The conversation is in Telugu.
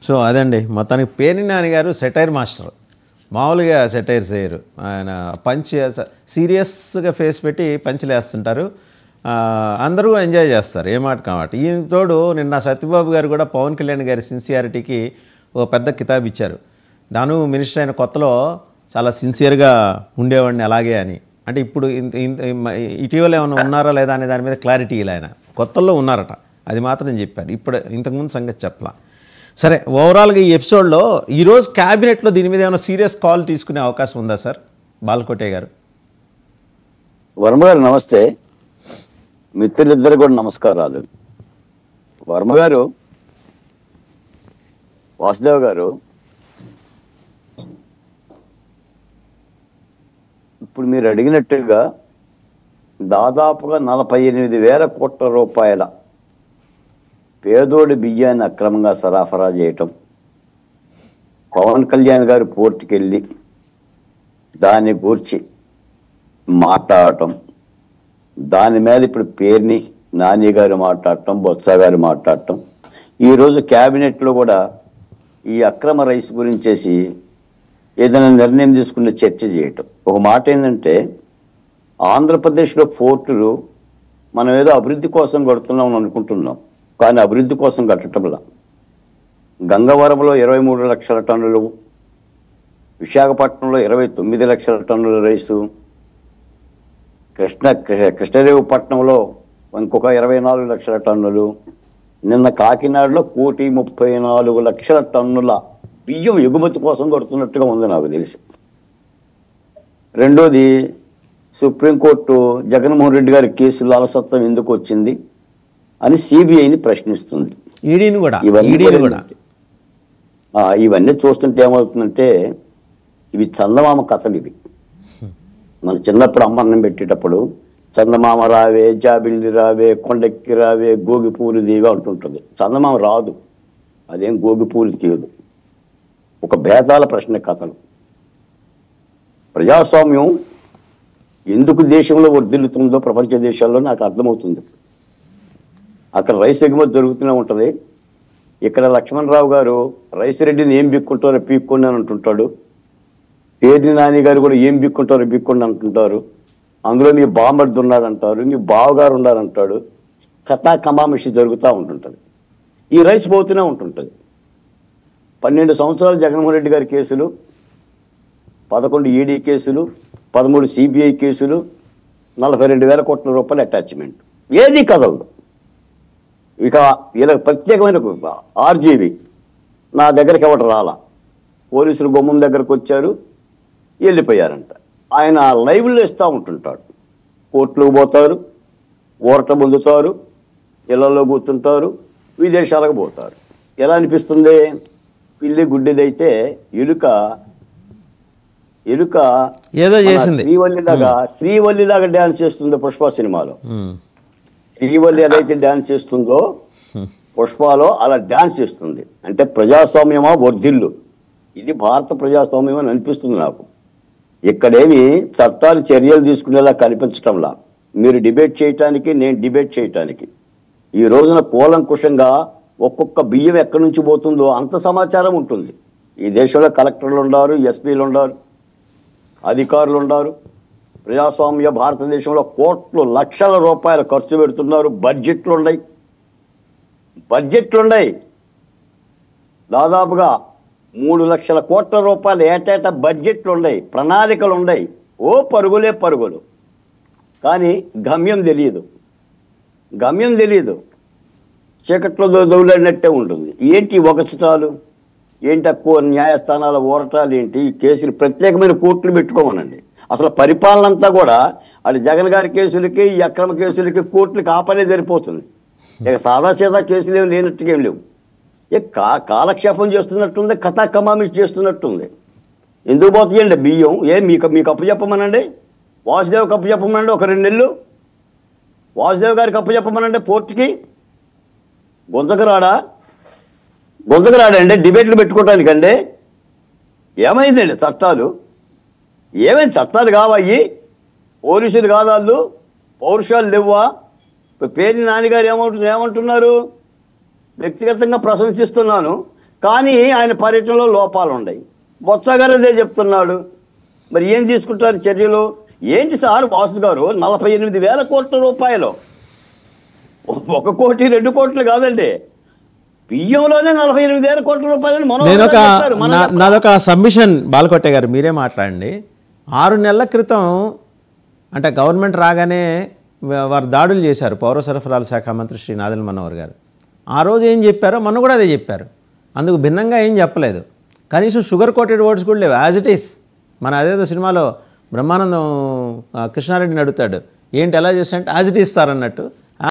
సో అదండి మొత్తానికి పేర్ని నాని గారు సెటైర్ మాస్టర్ మామూలుగా సెటైర్స్ వేయరు ఆయన పంచ్ సీరియస్గా ఫేస్ పెట్టి పంచులు వేస్తుంటారు ఆ, అందరూ ఎంజాయ్ చేస్తారు ఏ మాట కాబట్టి ఈయన తోడు నిన్న సత్యబాబు గారు కూడా పవన్ కళ్యాణ్ గారి సిన్సియారిటీకి ఒక పెద్ద కితాబ్ ఇచ్చారు నాను మినిస్టర్ అయిన కొత్తలో చాలా సిన్సియర్గా ఉండేవాడిని అలాగే అని అంటే ఇప్పుడు ఇంత ఇంత ఇటీవల ఏమైనా ఉన్నారా లేదా అనే దాని మీద క్లారిటీ ఇలా ఆయన కొత్తల్లో ఉన్నారట అది మాత్రం చెప్పారు ఇప్పుడు ఇంతకుముందు సంగతి చెప్పలా సరే ఓవరాల్గా ఈ ఎపిసోడ్లో ఈరోజు క్యాబినెట్లో దీని మీద ఏమైనా సీరియస్ కాల్ తీసుకునే అవకాశం ఉందా సార్ బాలకోటే గారు వర్మ గారు నమస్తే మిత్రులిద్దరు కూడా నమస్కారాలు వర్మ గారు వాసుదేవ్ గారు ఇప్పుడు మీరు అడిగినట్టుగా దాదాపుగా నలభై ఎనిమిది వేల కోట్ల రూపాయల పేదోడి బియ్యాన్ని అక్రమంగా సరఫరా చేయటం పవన్ కళ్యాణ్ గారు పోర్టుకి వెళ్ళి దాన్ని గూర్చి మాట్లాడటం దాని మీద ఇప్పుడు పేరుని నాని గారు మాట్లాడటం బొత్స గారు మాట్లాడటం ఈరోజు క్యాబినెట్లో కూడా ఈ అక్రమ రైస్ గురించేసి ఏదైనా నిర్ణయం తీసుకునే చర్చ చేయటం ఒక మాట ఏంటంటే ఆంధ్రప్రదేశ్లో పోర్టులు మనం ఏదో అభివృద్ధి కోసం కడుతున్నాం అనుకుంటున్నాం కానీ అభివృద్ధి కోసం కట్టడంలా గంగవరంలో ఇరవై మూడు లక్షల టన్నులు విశాఖపట్నంలో ఇరవై తొమ్మిది లక్షల టన్నుల రైసు కృష్ణ కృ- కృష్ణదేవపట్నంలో ఇంకొక ఇరవై నాలుగు లక్షల టన్నులు నిన్న కాకినాడలో కోటి ముప్పై నాలుగు లక్షల టన్నుల బియ్యం ఎగుమతి కోసం కొడుతున్నట్టుగా ఉంది నాకు తెలిసి రెండోది సుప్రీంకోర్టు జగన్మోహన్ రెడ్డి గారి కేసులో అలసత్వం ఎందుకు వచ్చింది అని సిబిఐని ప్రశ్నిస్తుంది ఈడీని కూడా ఇవన్నీ ఈడీని కూడా ఆ, ఇవన్నీ చూస్తుంటే ఏమవుతుందంటే ఇవి చందమామ కథలు ఇవి మన చిన్నప్పుడు అమ్మన్నం పెట్టేటప్పుడు చందమామ రావే జాబిల్లి రావే కొండెక్కి రావే గోగి పూలు దీగా అంటుంటుంది చందమామ రాదు అదేం గోగి పూలు తీయదు ఒక భేదాల ప్రశ్న కథలు ప్రజాస్వామ్యం ఎందుకు దేశంలో వర్ధిల్లుతుందో ప్రపంచ దేశాల్లో నాకు అర్థమవుతుంది అక్కడ రైస్ ఎగుమతి జరుగుతూనే ఉంటుంది ఇక్కడ లక్ష్మణరావు గారు రైస్ రెడ్డిని ఏం బిక్కుంటారో పీక్కోండి అని అంటుంటాడు పేర్ని నాని గారు కూడా ఏం బిక్కుంటారో బిక్కోండి అంటుంటారు అందులో మీ బామ్మర్ది ఉన్నాడంటారు మీ బావగారు ఉన్నారంటాడు కథా కమామిషి జరుగుతూ ఉంటుంటుంది ఈ రైస్ పోతూనే ఉంటుంటుంది పన్నెండు సంవత్సరాలు జగన్మోహన్ రెడ్డి గారి కేసులు పదకొండు ఈడీ కేసులు పదమూడు సిబిఐ కేసులు నలభై రెండు వేల కోట్ల రూపాయల అటాచ్మెంట్ ఏది కదలదు ఇక వీళ్ళకి ప్రత్యేకమైన ఆర్జీవి నా దగ్గరికి ఎవరు రాలా పోలీసులు గుమ్మం దగ్గరకు వచ్చారు వెళ్ళిపోయారంట ఆయన లైవ్లో ఇస్తూ ఉంటుంటాడు కోర్టులకు పోతారు ఊరట పొందుతారు ఇళ్లలో కూర్చుంటారు విదేశాలకు పోతారు ఎలా అనిపిస్తుంది పిల్లి గుడ్డిదైతే ఎలుక ఎలుక ఏదో మన చేసింది శ్రీవల్లిలాగా శ్రీవల్లిలాగా డ్యాన్స్ చేస్తుంది పుష్ప సినిమాలో ఉమ్. శ్రీవల్లి ఎలా అయితే డ్యాన్స్ చేస్తుందో పుష్పలో అలా డ్యాన్స్ చేస్తుంది అంటే ప్రజాస్వామ్యమా వర్ధిల్లు ఇది భారత ప్రజాస్వామ్యం అని అనిపిస్తుంది నాకు ఇక్కడేమి చట్టాలు చర్యలు తీసుకునేలా కనిపించటంలా మీరు డిబేట్ చేయటానికి నేను డిబేట్ చేయటానికి ఈ రోజున కూలంకుషంగా ఒక్కొక్క బియ్యం ఎక్కడి నుంచి పోతుందో అంత సమాచారం ఉంటుంది ఈ దేశంలో కలెక్టర్లు ఉన్నారు ఎస్పీలు ఉన్నారు అధికారులు ఉన్నారు ప్రజాస్వామ్య భారతదేశంలో కోట్లు లక్షల రూపాయలు ఖర్చు పెడుతున్నారు బడ్జెట్లు ఉన్నాయి బడ్జెట్లు ఉన్నాయి దాదాపుగా మూడు లక్షల కోట్ల రూపాయలు ఏటేటా బడ్జెట్లు ఉన్నాయి ప్రణాళికలు ఉన్నాయి ఓ పరుగులే పరుగులు కానీ గమ్యం తెలియదు గమ్యం తెలియదు చీకట్లో దొ- దొవలాడినట్టే ఉంటుంది ఏంటి ఈ ఒకచటాలు ఏంటి తక్కువ న్యాయస్థానాల ఊరటాలు ఏంటి ఈ కేసులు ప్రత్యేకమైన కోర్టులు పెట్టుకోమనండి అసలు పరిపాలన అంతా కూడా అది జగన్ గారి కేసులకి ఈ అక్రమ కేసులకి కోర్టులకి ఆపనే సరిపోతుంది ఇక సాదాసీదా కేసులు ఏమి లేనట్టుగా ఏం లేవు ఇక కా కాలక్షేపం చేస్తున్నట్టుంది కథా కమామిష్ చేస్తున్నట్టుంది ఎందుకు పోతాయండి బియ్యం ఏ మీకు మీకు అప్పు చెప్పమనండి వాసుదేవ్ కప్పు చెప్పమనండి ఒక రెండు నెలలు వాసుదేవ్ గారికి అప్పు చెప్పమనండి పోర్టుకి గుంజకు రాడా గుంజకు రాడండి డిబేట్లు పెట్టుకోవటానికండి ఏమైందండి చట్టాలు ఏమైంది చట్టాలు కావయ్యి పోలీసులు కాదు వాళ్ళు పౌరుషాలు లేవా ఇప్పుడు పేరు నాన్నగారు ఏమంటు ఏమంటున్నారు వ్యక్తిగతంగా ప్రశంసిస్తున్నాను కానీ ఆయన పర్యటనలో లోపాలు ఉన్నాయి బొత్స గారు అదే చెప్తున్నాడు మరి ఏం తీసుకుంటారు చర్యలు ఏంటి సార్ వాసు గారు నలభై ఎనిమిది వేల కోట్ల రూపాయలు ఒక కోటి రెండు కోట్లు కాదండి బియ్యంలోనే నలభై ఎనిమిది వేల కోట్ల రూపాయలని మనోహర్ నేను ఒక గారు చెప్పారు. మన నా- నాదొక సబ్మిషన్ బాలకొట్టే గారు మీరే మాట్లాడండి ఆరు నెలల క్రితం అంటే గవర్నమెంట్ రాగానే వా- వారు దాడులు చేశారు పౌర సరఫరాల శాఖ మంత్రి శ్రీ నాదెల్ మనోహర్ గారు ఆ రోజు ఏం చెప్పారో మొన్న కూడా అదే చెప్పారు అందుకు భిన్నంగా ఏం చెప్పలేదు కనీసం షుగర్ కోటెడ్ వర్డ్స్ కూడా లేవు యాజ్ ఇట్ ఈస్ మన అదేదో సినిమాలో బ్రహ్మానందం ఆ, కృష్ణారెడ్డిని అడుగుతాడు ఏంటి ఎలా చేస్తా అంటే యాజ్ ఇట్ ఈస్ సార్ అన్నట్టు